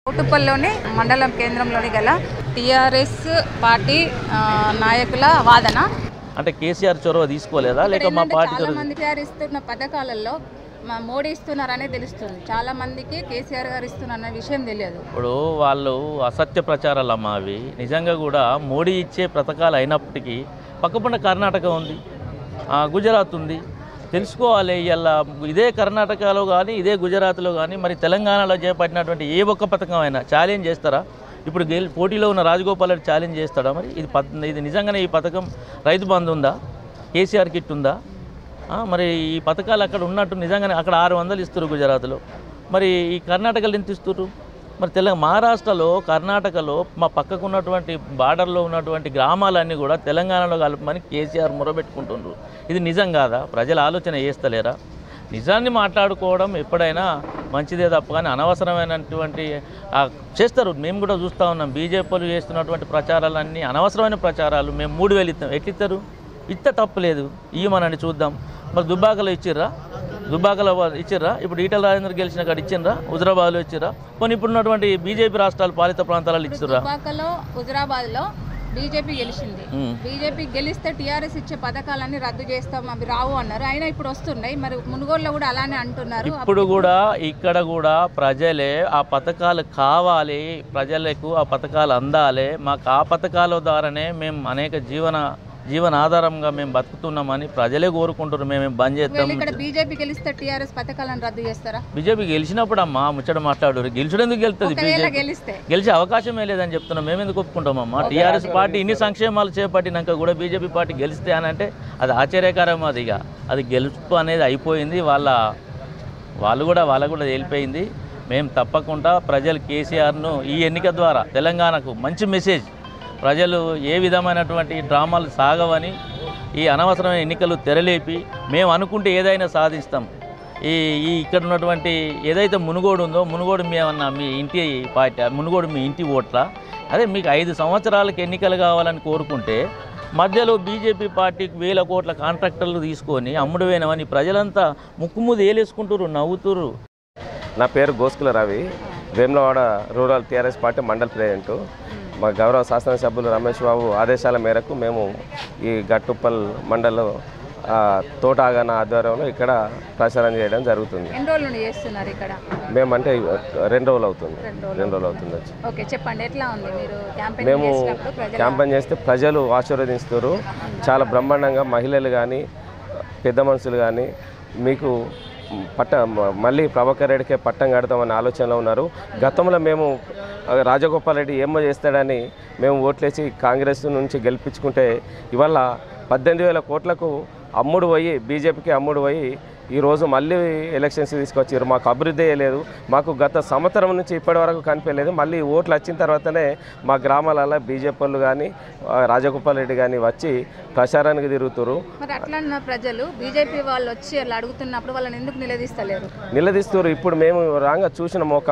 కుటుప్పల్లోని మండలం కేంద్రంలోని గల టిఆర్ఎస్ పార్టీ ఆ, నాయకుల వాదన అంటే కేసీఆర్ చొరవ తీసుకోలేదా లేక మా పార్టీ చాలా చొరవ మంది కేసీఆర్ ఇస్తున్న పథకాలలో మా మోడీ ఇస్తున్నారనే తెలుస్తుంది చాలా మందికి కేసీఆర్ గారు ఇస్తున్నారన్న విషయం తెలియదు ఇప్పుడు వాళ్ళు అసత్య ప్రచారాలు అమ్మా అవి నిజంగా కూడా మోడీ ఇచ్చే పథకాలు అయినప్పటికీ పక్కపండ కర్ణాటక ఉంది ఆ, గుజరాత్ ఉంది తెలుసుకోవాలి ఇలా ఇదే కర్ణాటకలో కానీ ఇదే గుజరాత్లో కానీ మరి తెలంగాణలో చేపట్టినటువంటి ఏ ఒక్క పథకం అయినా ఛాలెంజ్ చేస్తారా ఇప్పుడు గెల్ పోటీలో ఉన్న రాజగోపాల్ రెడ్డి ఛాలెంజ్ చేస్తాడా మరి ఇది పథ ఇది నిజంగానే ఈ పథకం రైతు బంధు ఉందా కేసీఆర్ కిట్ ఉందా ఆ, మరి ఈ పథకాలు అక్కడ ఉన్నట్టు నిజంగానే అక్కడ ఆరు వందలు ఇస్తారు గుజరాత్లో మరి ఈ కర్ణాటకలో ఎంత ఇస్తారు మరి తెలంగాణ మహారాష్ట్రలో కర్ణాటకలో మా పక్కకు ఉన్నటువంటి బార్డర్లో ఉన్నటువంటి గ్రామాలన్నీ కూడా తెలంగాణలో కలపమని కేసీఆర్ మొరబెట్టుకుంటున్నారు ఇది నిజం కాదా ప్రజలు ఆలోచన చేస్తలేరా నిజాన్ని మాట్లాడుకోవడం ఎప్పుడైనా మంచిదే తప్ప కానీ అనవసరమైనటువంటి ఆ, చేస్తారు మేము కూడా చూస్తూ ఉన్నాం బీజేపీలు చేస్తున్నటువంటి ప్రచారాలన్నీ అనవసరమైన ప్రచారాలు మేము మూడు వేలు ఇస్తాం ఎట్లిస్తారు ఇత్త తప్పలేదు ఇయ్యమనండి చూద్దాం మరి దుబ్బాకలో ఇచ్చిర్రా దుబ్బాకలో వా- ఇచ్చిర్రా ఇప్పుడు ఈటల రాజేంద్ర గెలిచిన కాడ ఇచ్చిండ్రా హుజరాబాద్లో ఇచ్చిర్రా కొన్ని ఇప్పుడు ఉన్నటువంటి బీజేపీ రాష్ట్రాలు పాలిత ప్రాంతాలలో ఇచ్చిర్రా దుబ్బాకలో హుజరాబాద్ లో బీజేపీ గెలిచింది ఉమ్. బీజేపీ గెలిస్తే టీఆర్ఎస్ ఇచ్చే పథకాలన్నీ రద్దు చేస్తాం అవి రావు అన్నారు అయినా ఇప్పుడు వస్తున్నాయి మరి మునుగోడులో కూడా అలానే అంటున్నారు ఇప్పుడు కూడా ఇక్కడ కూడా ప్రజలే ఆ పథకాలు కావాలి ప్రజలకు ఆ పథకాలు అందాలి మాకు ఆ పథకాల ద్వారానే మేము అనేక జీవన జీవన ఆధారంగా మేము బతుకుతున్నామని ప్రజలే కోరుకుంటున్నారు మేము బంద్ చేస్తాం ఒకవేళ ఇక్కడ బీజేపీ గెలిస్తే టీఆర్ఎస్ పథకాలను రద్దు చేస్తారా బీజేపీ గెలిచినప్పుడు అమ్మా ముచ్చట మాట్లాడు గెలిచడం ఎందుకు గెలుస్తుంది ఒకవేళ బీజేపీ గెలిస్తే గెలిచే అవకాశమే లేదని చెప్తున్నాం మేము ఎందుకు ఒప్పుకుంటామమ్మా టీఆర్ఎస్ పార్టీ ఇన్ని సంక్షేమాలు చేపట్టినాక కూడా బీజేపీ పార్టీ గెలిస్తే అని అంటే అది ఆశ్చర్యకరం అది ఇక అది గెలుపు అనేది అయిపోయింది వాళ్ళ వాళ్ళు కూడా వాళ్ళకు కూడా వెళ్ళిపోయింది మేము తప్పకుండా ప్రజలు కేసీఆర్ను ఈ ఎన్నిక ద్వారా తెలంగాణకు మంచి మెసేజ్ ప్రజలు ఏ విధమైనటువంటి డ్రామాలు సాగవని ఈ అనవసరమైన ఎన్నికలు తెరలేపి మేము అనుకుంటే ఏదైనా సాధిస్తాం ఈ ఈ ఇక్కడ ఉన్నటువంటి ఏదైతే మునుగోడు ఉందో మునుగోడు మీ ఏమన్నా మీ ఇంటి పార్టీ మునుగోడు మీ ఇంటి ఓట్ల అదే మీకు ఐదు సంవత్సరాలకు ఎన్నికలు కావాలని కోరుకుంటే మధ్యలో బీజేపీ పార్టీకి వేల కోట్ల కాంట్రాక్టర్లు తీసుకొని అమ్ముడుపోయినవని ప్రజలంతా ముక్కుముది ఏలేసుకుంటారు నవ్వుతురు నా పేరు Goskula Ravi Vemulawada rural TRS party mandal president మా గౌరవ శాసనసభ్యులు రమేష్ బాబు ఆదేశాల మేరకు మేము ఈ గట్టుప్పల్ మండలం ఆ, తోటాగన ఆధ్వర్యంలో ఇక్కడ ప్రచారం చేయడం జరుగుతుంది ఎన్ని రోజుల నుండి చేస్తున్నారు ఇక్కడ మేమంటే రెండు రోజులు అవుతుంది రెండు రోజులు. రెండు రోజులు అవుతుంది వచ్చి ఓకే చెప్పండి ఎట్లా ఉంది మీరు క్యాంపెయిన్ మేము చేసినప్పుడు ప్రజల క్యాంపెయిన్ చేస్తే ప్రజలు ఆశీర్వదిస్తారు చాలా బ్రహ్మాండంగా మహిళలు కానీ పెద్ద మనుషులు కానీ మీకు పట్ట మళ్ళీ ప్రభాకర్ రెడ్డికే పట్టం కడతామనే ఆలోచనలో ఉన్నారు గతంలో మేము ఆ, రాజగోపాల్ రెడ్డి ఏమో చేస్తాడని మేము ఓట్లేసి కాంగ్రెస్ నుంచి గెలిపించుకుంటే ఇవాళ పద్దెనిమిది వేల కోట్లకు అమ్ముడు పోయి బీజేపీకి అమ్ముడు పోయి ఈరోజు మళ్ళీ ఎలక్షన్స్ తీసుకొచ్చారు మాకు అభివృద్ధి లేదు మాకు గత సంవత్సరం నుంచి ఇప్పటి వరకు కనిపించలేదు మళ్ళీ ఓట్లు వచ్చిన తర్వాతనే మా గ్రామాలలో బీజేపీ వాళ్ళు కానీ రాజగోపాల్ రెడ్డి కానీ వచ్చి ప్రచారానికి తిరుగుతారు మరి అట్లన్న ప్రజలు బీజేపీ వాళ్ళు వచ్చి అలా అడుగుతున్నప్పుడు వాళ్ళని ఎందుకు నిలదీస్తలేరు నిలదీస్తారు ఇప్పుడు మేము రాగా చూసినాం ఒక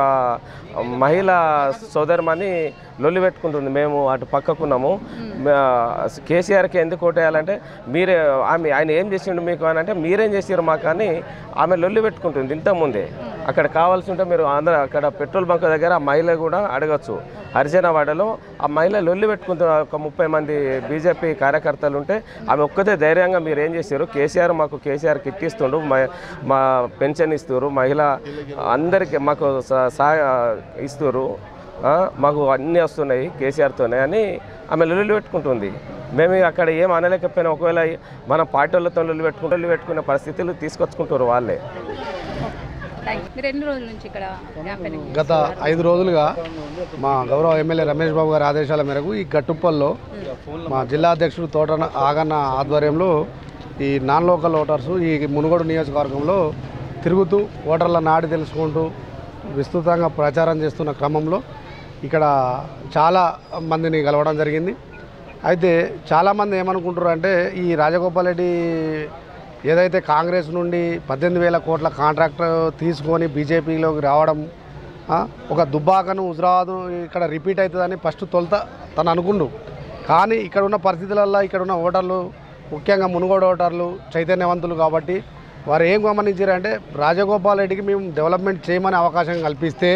మహిళా సోదరమని లొల్లి పెట్టుకుంటుంది మేము అటు పక్కకున్నాము మా- కేసీఆర్కి ఎందుకు ఓటేయాలంటే మీరే ఆమె ఆయన ఏం చేసిండు మీకు అని అంటే మీరేం చేసారు మాకు అని ఆమె లొల్లి పెట్టుకుంటుంది ఇంతకుముందే అక్కడ కావాల్సి ఉంటే మీరు అందరూ అక్కడ పెట్రోల్ బంక్ దగ్గర ఆ మహిళ కూడా అడగచ్చు హరిజనవాడలో ఆ మహిళ లొల్లి పెట్టుకుంటున్న ఒక ముప్పై మంది బీజేపీ కార్యకర్తలు ఉంటే ఆమె ఒక్కతే ధైర్యంగా మీరు ఏం చేశారు కేసీఆర్ మాకు కేసీఆర్ కిట్ ఇస్తుండు మా- మా పెన్షన్ ఇస్తారు మహిళ అందరికీ మాకు స- సహాయ ఇస్తారు ఆ, మాకు అన్నీ వస్తున్నాయి కేసీఆర్తోనే అని ఆమె లొల్లి పెట్టుకుంటుంది మేము ఇక అక్కడ ఏం అనలేకపోయినా ఒకవేళ మన పార్టీ వాళ్ళతో లొల్లి పెట్టుకుంటే లొల్లి పెట్టుకునే పరిస్థితులు తీసుకొచ్చుకుంటారు వాళ్ళే థ్యాంక్ యూ. మీరు ఎన్ని రోజుల నుంచి ఇక్కడ క్యాంపెయినింగ్ గత ఐదు రోజులుగా మా గౌరవ ఎమ్మెల్యే రమేష్ బాబు గారి ఆదేశాల మేరకు ఈ గట్టుప్పల్లో మా జిల్లా అధ్యక్షుడు తోట ఆగన్న ఆధ్వర్యంలో ఈ నాన్ లోకల్ ఓటర్స్ ఈ మునుగోడు నియోజకవర్గంలో తిరుగుతూ ఓటర్ల నాడి తెలుసుకుంటూ విస్తృతంగా ప్రచారం చేస్తున్న క్రమంలో ఇక్కడ చాలా మందిని కలవడం జరిగింది అయితే చాలామంది ఏమనుకుంటారు అంటే ఈ రాజగోపాల్ రెడ్డి ఏదైతే కాంగ్రెస్ నుండి పద్దెనిమిది వేల కోట్ల కాంట్రాక్ట్ తీసుకొని బీజేపీలోకి రావడం ఆ, ఒక దుబ్బాకను హుజరాబాద్ ఇక్కడ రిపీట్ అవుతుందని ఫస్ట్ తొలుత తను అనుకుండు కానీ ఇక్కడ ఉన్న పరిస్థితులలో ఇక్కడ ఉన్న ఓటర్లు ముఖ్యంగా మునుగోడు ఓటర్లు చైతన్యవంతులు కాబట్టి వారు ఏం గమనించారంటే రాజగోపాల్ రెడ్డికి మేము డెవలప్మెంట్ చేయమని అవకాశం కల్పిస్తే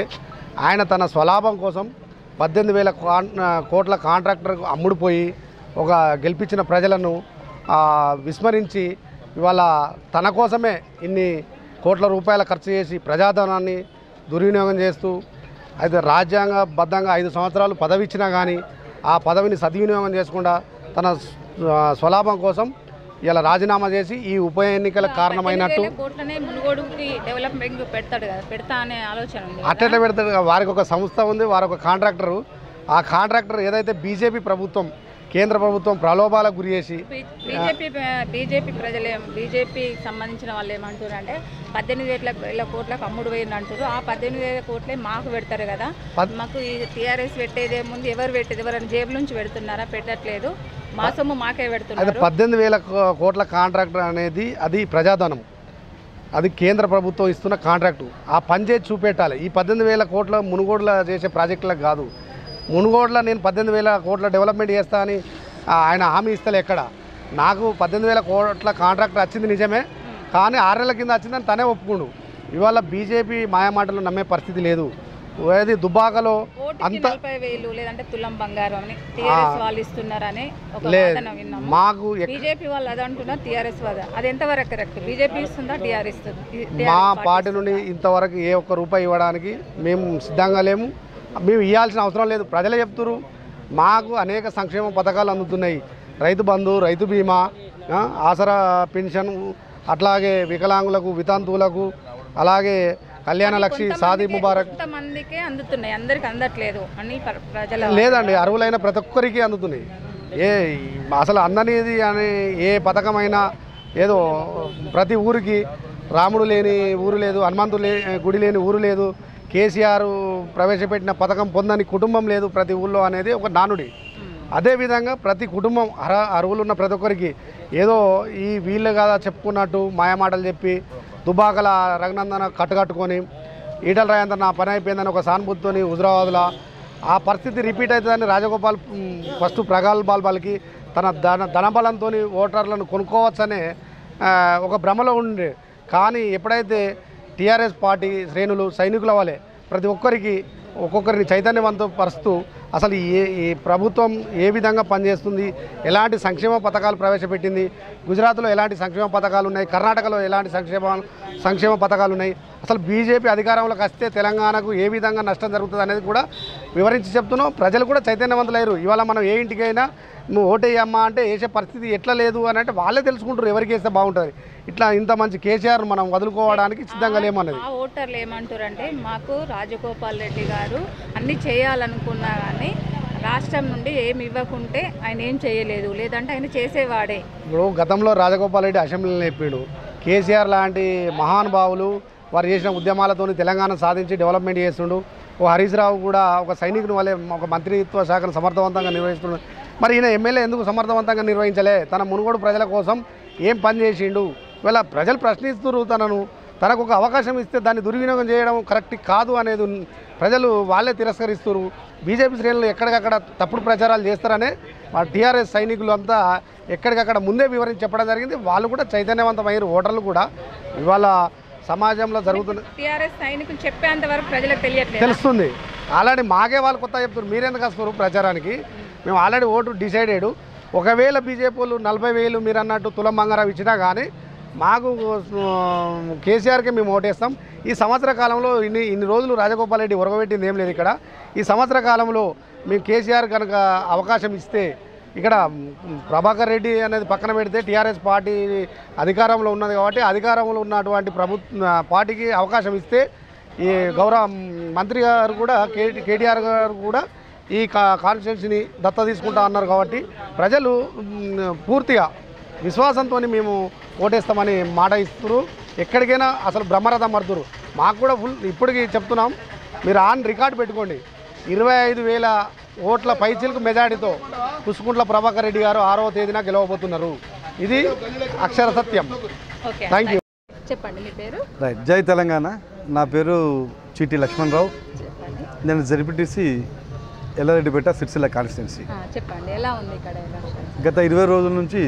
ఆయన తన స్వలాభం కోసం పద్దెనిమిది వేల కాన్ కోట్ల కాంట్రాక్టర్కు అమ్ముడుపోయి ఒక గెలిపించిన ప్రజలను ఆ, విస్మరించి ఇవాళ తన కోసమే ఇన్ని కోట్ల రూపాయల ఖర్చు చేసి ప్రజాధనాన్ని దుర్వినియోగం చేస్తూ అయితే రాజ్యాంగబద్ధంగా ఐదు సంవత్సరాలు పదవి ఇచ్చినా కానీ ఆ పదవిని సద్వినియోగం చేయకుండా తన స్వ- స్వలాభం కోసం ఇలా రాజీనామా చేసి ఈ ఉప ఎన్నికలకు కారణమైనట్టు పద్దెనిమిది వేల కోట్లనే మునుగోడుకి డెవలప్మెంట్ పెడతాడు కదా పెడతా అనే ఆలోచన ఉంది కదా. అట్లా పెడతాడు కదా, వారికి ఒక సంస్థ ఉంది వారి ఒక కాంట్రాక్టరు ఆ కాంట్రాక్టర్ ఏదైతే బీజేపీ ప్రభుత్వం కేంద్ర ప్రభుత్వం ప్రలోభాలకు గురి చేసి బీ- బీజేపీ బీజేపీ ప్రజలే బీజేపీ సంబంధించిన వాళ్ళు ఏమంటారు అంటే పద్దెనిమిది వేల వేల కోట్లకు అమ్ముడు పోయింది అంటారు ఆ పద్దెనిమిది వేల కోట్లే మాకు పెడతారు కదా పద్- మాకు ఈ టీఆర్ఎస్ పెట్టేదే ముందు ఎవరు పెట్టేది ఎవరైనా జేబు నుంచి పెడుతున్నారా పెట్టట్లేదు మా సొమ్ము మాకే అయితే పెడుతున్నారు పద్దెనిమిది వేల కో- కోట్ల కాంట్రాక్టర్ అనేది అది ప్రజాధనం అది కేంద్ర ప్రభుత్వం ఇస్తున్న కాంట్రాక్టు ఆ పని చేసి చూపెట్టాలి ఈ పద్దెనిమిది వేల కోట్ల మునుగోడుల చేసే ప్రాజెక్టులకు కాదు మునుగోడులో నేను పద్దెనిమిది వేల కోట్ల డెవలప్మెంట్ చేస్తా అని ఆ, ఆయన హామీ ఇస్తలే ఎక్కడ నాకు పద్దెనిమిది వేల కోట్ల కాంట్రాక్టర్ వచ్చింది నిజమే కానీ ఆరేళ్ల కింద వచ్చిందని తనే ఒప్పుకుండు ఇవాళ బీజేపీ మాయమాటలు నమ్మే పరిస్థితి లేదు ఏది దుబాకలో ఓటుకి అంత నలభై వేలు లేదంటే తులం బంగారం అని టీఆర్ఎస్ వాళ్ళు ఇస్తున్నారని ఒక లేదు వాదన విన్నాము మాకు ఎక్- బీజేపీ వాళ్ళు అది అంటున్నారు టీఆర్ఎస్ వాద అది ఎంతవరకు కరెక్ట్ బీజేపీ ఇస్తుందా టీఆర్ఎస్ ఇస్తుంది మా పార్టీ నుండి ఇంతవరకు ఏ ఒక్క రూపాయి ఇవ్వడానికి మేము సిద్ధంగా లేము మేము ఇవ్వాల్సిన అవసరం లేదు ప్రజలే చెప్తున్నారు మాకు అనేక సంక్షేమ పథకాలు అందుతున్నాయి రైతు బంధు రైతు బీమా ఆ, ఆసరా పెన్షన్ అట్లాగే వికలాంగులకు వితంతువులకు అలాగే కళ్యాణ లక్ష్మి సాది ముబారక్ కొంతమందికే అందుతున్నాయి అందరికి అందట్లేదు అని ప్ర- ప్రజల లేదండి అర్హులైన ప్రతి ఒక్కరికి అందుతున్నాయి ఏ అసలు అందనిది అనే ఏ పథకమైనా ఏదో ప్రతి ఊరికి రాముడు లేని ఊరు లేదు హనుమంతుడు లే గుడి లేని ఊరు లేదు కేసీఆర్ ప్రవేశపెట్టిన పథకం పొందని కుటుంబం లేదు ప్రతి ఊళ్ళో అనేది ఒక నానుడి అదేవిధంగా ప్రతి కుటుంబం అర్హ అరువులు ఉన్న ప్రతి ఒక్కరికి ఏదో ఈ వీళ్ళు కదా చెప్పుకున్నట్టు మాయమాటలు చెప్పి దుబాకల రఘునందన కట్టుకట్టుకొని ఈటల రాయందర్ నా పని అయిపోయిందని ఒక సానుభూతితోని హుజరాబాద్లో ఆ పరిస్థితి రిపీట్ అవుతుందని రాజగోపాల్ మ్, ఫస్ట్ ప్రగల్భాల్ పలికి తన ధన ధనబలంతో ఓటర్లను కొనుక్కోవచ్చనే ఆ, ఒక భ్రమలో ఉండే కానీ ఎప్పుడైతే టీఆర్ఎస్ పార్టీ శ్రేణులు సైనికుల వలె ప్రతి ఒక్కరికి ఒక్కొక్కరిని చైతన్యవంతపరుస్తూ అసలు ఏ ఈ ప్రభుత్వం ఏ విధంగా పనిచేస్తుంది ఎలాంటి సంక్షేమ పథకాలు ప్రవేశపెట్టింది గుజరాత్లో ఎలాంటి సంక్షేమ పథకాలు ఉన్నాయి కర్ణాటకలో ఎలాంటి సంక్షేమ సంక్షేమ పథకాలు ఉన్నాయి అసలు బీజేపీ అధికారంలోకి వస్తే తెలంగాణకు ఏ విధంగా నష్టం జరుగుతుంది అనేది కూడా వివరించి చెప్తున్నాం ప్రజలు కూడా చైతన్యవంతులయ్యారు ఇవాళ మనం ఏ ఇంటికైనా నువ్వు ఓటేయమ్మా అంటే వేసే పరిస్థితి ఎట్లా లేదు అని అంటే వాళ్ళే తెలుసుకుంటారు ఎవరికి వేస్తే బాగుంటుంది ఇట్లా ఇంత మంచి కేసీఆర్ మనం వదులుకోవడానికి సిద్ధంగా లేమన్నది ఆ ఓటర్లు ఏమంటారు అంటే మాకు రాజగోపాల్ రెడ్డి గారు అన్ని చేయాలనుకున్నా కానీ రాష్ట్రం నుండి ఏమి ఇవ్వకుంటే ఆయన ఏం చేయలేదు లేదంటే ఆయన చేసేవాడే ఇప్పుడు గతంలో రాజగోపాల్ రెడ్డి అసెంబ్లీలో చెప్పిండు కేసీఆర్ లాంటి మహానుభావులు వారు చేసిన ఉద్యమాలతో తెలంగాణ సాధించి డెవలప్మెంట్ చేస్తుండు ఓ హరీష్ రావు కూడా ఒక సైనికుని వల్లే ఒక మంత్రిత్వ శాఖను సమర్థవంతంగా నిర్వహిస్తున్నాడు మరి ఈయన ఎమ్మెల్యే ఎందుకు సమర్థవంతంగా నిర్వహించలే తన మునుగోడు ప్రజల కోసం ఏం పని చేసిండు ఇవాళ ప్రజలు ప్రశ్నిస్తున్నారు తనను తనకు ఒక అవకాశం ఇస్తే దాన్ని దుర్వినియోగం చేయడం కరెక్ట్ కాదు అనేది ఉన్- ప్రజలు వాళ్ళే తిరస్కరిస్తారు బీజేపీ శ్రేణులు ఎక్కడికక్కడ తప్పుడు ప్రచారాలు చేస్తారనే మా టీఆర్ఎస్ సైనికులు అంతా ఎక్కడికక్కడ ముందే వివరించి చెప్పడం జరిగింది వాళ్ళు కూడా చైతన్యవంతమయ్యారు ఓటర్లు కూడా ఇవాళ సమాజంలో జరుగుతున్న టీఆర్ఎస్ సైనికులు చెప్పేంత వరకు ప్రజలకు తెలియట్లేదు తెలుస్తుంది ఆల్రెడీ మాకే వాళ్ళు కొత్త చెప్తున్నారు మీరెందుకు వస్తారు ప్రచారానికి మేము ఆల్రెడీ ఓటు డిసైడెడ్ ఒకవేళ బీజేపీ వాళ్ళు నలభై వేలు మీరు అన్నట్టు తులం బంగారం ఇచ్చినా కానీ మాకు ఆ, కేసీఆర్కే మేము ఓటేస్తాం ఈ సంవత్సర కాలంలో ఇన్ని ఇన్ని రోజులు రాజగోపాల్ రెడ్డి ఉరగబెట్టింది ఏం లేదు ఇక్కడ ఈ సంవత్సర కాలంలో మేము కేసీఆర్ కనుక అవకాశం ఇస్తే ఇక్కడ మ్, ప్రభాకర్ రెడ్డి అనేది పక్కన పెడితే టీఆర్ఎస్ పార్టీ అధికారంలో ఉన్నది కాబట్టి అధికారంలో ఉన్నటువంటి ప్రభుత్వ పార్టీకి అవకాశం ఇస్తే ఈ గౌరవ మంత్రి గారు కూడా కే కేటీఆర్ గారు కూడా ఈ కా కాన్స్టిట్యున్సీని దత్త తీసుకుంటా అన్నారు కాబట్టి ప్రజలు మ్, పూర్తిగా విశ్వాసంతో మేము ఓటేస్తామని మాట ఇస్తున్నారు ఎక్కడికైనా అసలు బ్రహ్మరథం మరుతురు మాకు కూడా ఫుల్ ఇప్పటికి చెప్తున్నాం మీరు ఆన్ రికార్డు పెట్టుకోండి ఇరవై ఐదు వేల ఓట్ల పైచిలకు మెజారిటీతో పుసుకుంట్ల ప్రభాకర్ రెడ్డి గారు ఆరవ తేదీన గెలవబోతున్నారు ఇది అక్షర సత్యం ఓకే థ్యాంక్ యూ చెప్పండి మీ పేరు రైట్ జై తెలంగాణ నా పేరు చీటి లక్ష్మణరావు చెప్పండి నేను జరిపిటిసి ఎల్లారెడ్డిపేట సిరిసిల్ల కాన్స్టిట్యున్సీ ఆ, చెప్పండి ఎలా ఉంది ఇక్కడ ఎలక్షన్ గత ఇరవై రోజుల నుంచి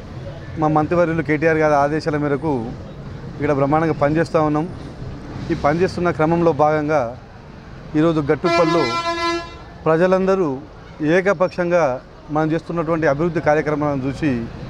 మా మంత్రివర్యులు కేటీఆర్ గారి ఆదేశాల మేరకు ఇక్కడ బ్రహ్మాండంగా పనిచేస్తూ ఉన్నాం ఈ పనిచేస్తున్న క్రమంలో భాగంగా ఈరోజు గట్టుపల్లో ప్రజలందరూ ఏకపక్షంగా మనం చేస్తున్నటువంటి అభివృద్ధి కార్యక్రమాలను చూసి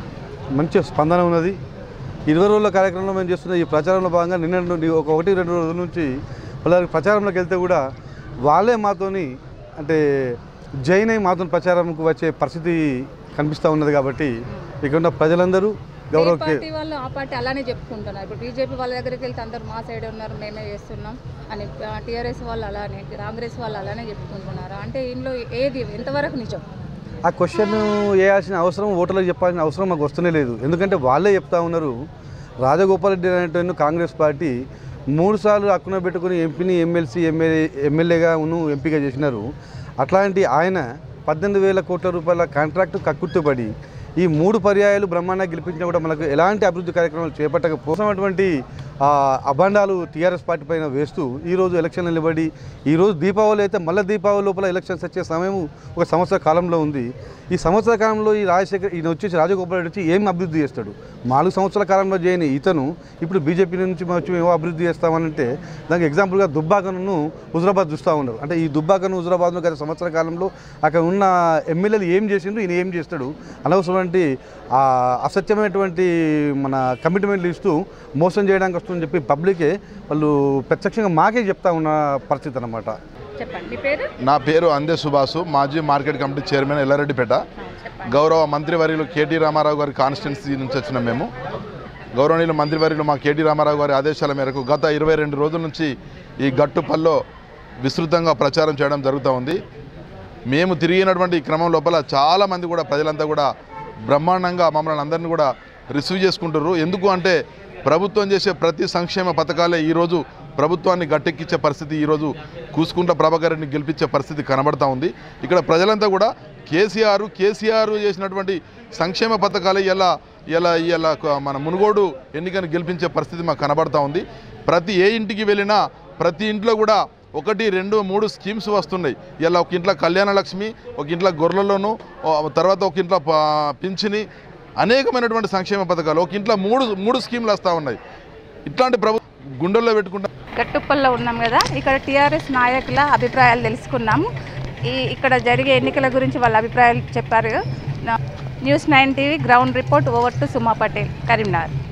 మంచి స్పందన ఉన్నది ఇరవై రోజుల కార్యక్రమంలో మేము చేస్తున్న ఈ ప్రచారంలో భాగంగా నిన్న నుండి ఒక ఒకటి రెండు రోజుల నుంచి వాళ్ళకి ప్రచారంలోకి వెళ్తే కూడా వాళ్ళే మాతోని అంటే జైన్ అయి మాతో ప్రచారంకు వచ్చే పరిస్థితి కనిపిస్తూ ఉన్నది కాబట్టి ఇక్కడ ఉన్న ప్రజలందరూ ఏ గౌరవ పార్టీ వాళ్ళు ఆ పార్టీ అలానే చెప్పుకుంటున్నారు ఇప్పుడు బీజేపీ వాళ్ళ దగ్గరికి వెళ్తే అందరు మా సైడ్ ఉన్నారు మేమే చేస్తున్నాం అని టీఆర్ఎస్ వాళ్ళు అలానే కాంగ్రెస్ వాళ్ళు అలానే చెప్పుకుంటున్నారు అంటే ఇందులో ఏది ఎంతవరకు నిజం ఆ క్వశ్చన్ వేయాల్సిన అవసరం ఓటర్లకు చెప్పాల్సిన అవసరం మాకు వస్తూనే లేదు ఎందుకంటే వాళ్ళే చెప్తా ఉన్నారు రాజగోపాల్ రెడ్డి అనేటువంటి కాంగ్రెస్ పార్టీ మూడు సార్లు అక్కున పెట్టుకుని ఎంపీని ఎమ్మెల్సీ ఎమ్మెల్యే ఎమ్మెల్యేగా ఎంపీగా చేసినారు అట్లాంటి ఆయన పద్దెనిమిది వేల కోట్ల రూపాయల కాంట్రాక్టు కక్కుర్తుపడి ఈ మూడు పర్యాయాలు బ్రహ్మాండంగా గెలిపించినా కూడా మనకు ఎలాంటి అభివృద్ధి కార్యక్రమాలు చేపట్టకపోసం అటువంటి ఆ, అభండాలు టీఆర్ఎస్ పార్టీ పైన వేస్తూ ఈరోజు ఎలక్షన్లు నిలబడి ఈరోజు దీపావళి అయితే మళ్ళీ దీపావళి లోపల ఎలక్షన్స్ వచ్చే సమయం ఒక సంవత్సర కాలంలో ఉంది ఈ సంవత్సర కాలంలో ఈ రాజశేఖర్ ఈయన వచ్చేసి రాజగోపాల్ రెడ్డి వచ్చి ఏం అభివృద్ధి చేస్తాడు నాలుగు సంవత్సరాల కాలంలో చేయని ఇతను ఇప్పుడు బీజేపీ నుంచి వచ్చి మేము అభివృద్ధి చేస్తామనంటే దానికి ఎగ్జాంపుల్గా దుబ్బాకను హుజరాబాద్ చూస్తూ ఉన్నారు అంటే ఈ దుబ్బాకను హుజరాబాద్ను గత సంవత్సర కాలంలో అక్కడ ఉన్న ఎమ్మెల్యేలు ఏం చేసిండు ఈయన ఏం చేస్తాడు అనవసరమైన ఆ అసత్యమైనటువంటి మన కమిట్మెంట్లు ఇస్తూ మోసం చేయడానికి వస్తుందని చెప్పి పబ్లికే వాళ్ళు ప్రత్యక్షంగా మాకే చెప్తా ఉన్న పరిస్థితి అనమాట చెప్పండి మీ పేరు నా పేరు అందే సుభాసు మాజీ మార్కెట్ కమిటీ చైర్మన్ ఎల్లారెడ్డిపేట చెప్పండి గౌరవ మంత్రివర్యులు కేటీ రామారావు గారి కాన్స్టిట్యున్సీ నుంచి వచ్చినాం మేము గౌరవనీయులు మంత్రివర్యులు మా కేటీ రామారావు గారి ఆదేశాల మేరకు గత ఇరవై రెండు రోజుల నుంచి ఈ గట్టుపల్లో విస్తృతంగా ప్రచారం చేయడం జరుగుతూ ఉంది మేము తిరిగినటువంటి ఈ క్రమం లోపల చాలామంది కూడా ప్రజలంతా కూడా బ్రహ్మాండంగా మమ్మల్ని అందరినీ కూడా రిసీవ్ చేసుకుంటారు ఎందుకు అంటే ప్రభుత్వం చేసే ప్రతి సంక్షేమ పథకాలే ఈరోజు ప్రభుత్వాన్ని గట్టెక్కించే పరిస్థితి ఈరోజు కూసుకుంట ప్రభాకర్ రెడ్డిని గెలిపించే పరిస్థితి కనబడతా ఉంది ఇక్కడ ప్రజలంతా కూడా కేసీఆర్ కేసీఆర్ చేసినటువంటి సంక్షేమ పథకాలే ఇలా ఇలా ఇలా మన మునుగోడు ఎన్నికను గెలిపించే పరిస్థితి మాకు కనబడతా ఉంది ప్రతి ఏ ఇంటికి వెళ్ళినా ప్రతి ఇంట్లో కూడా ఒకటి రెండు మూడు స్కీమ్స్ వస్తున్నాయి ఇలా ఒక ఇంట్లో కళ్యాణ లక్ష్మి ఒక ఇంట్లో గొర్రెల్లోను ఓ తర్వాత ఒక ఇంట్లో ప- పింఛని అనేకమైనటువంటి సంక్షేమ పథకాలు ఒక ఇంట్లో మూడు మూడు స్కీమ్లు వస్తూ ఉన్నాయి ఇట్లాంటి ప్రభు గుండెల్లో పెట్టుకుంటా గట్టుప్పల్లో ఉన్నాం కదా ఇక్కడ టీఆర్ఎస్ నాయకుల అభిప్రాయాలు తెలుసుకున్నాము ఈ ఇక్కడ జరిగే ఎన్నికల గురించి వాళ్ళ అభిప్రాయాలు చెప్పారు news nine TV ground report over to Suma Patel Karimnagar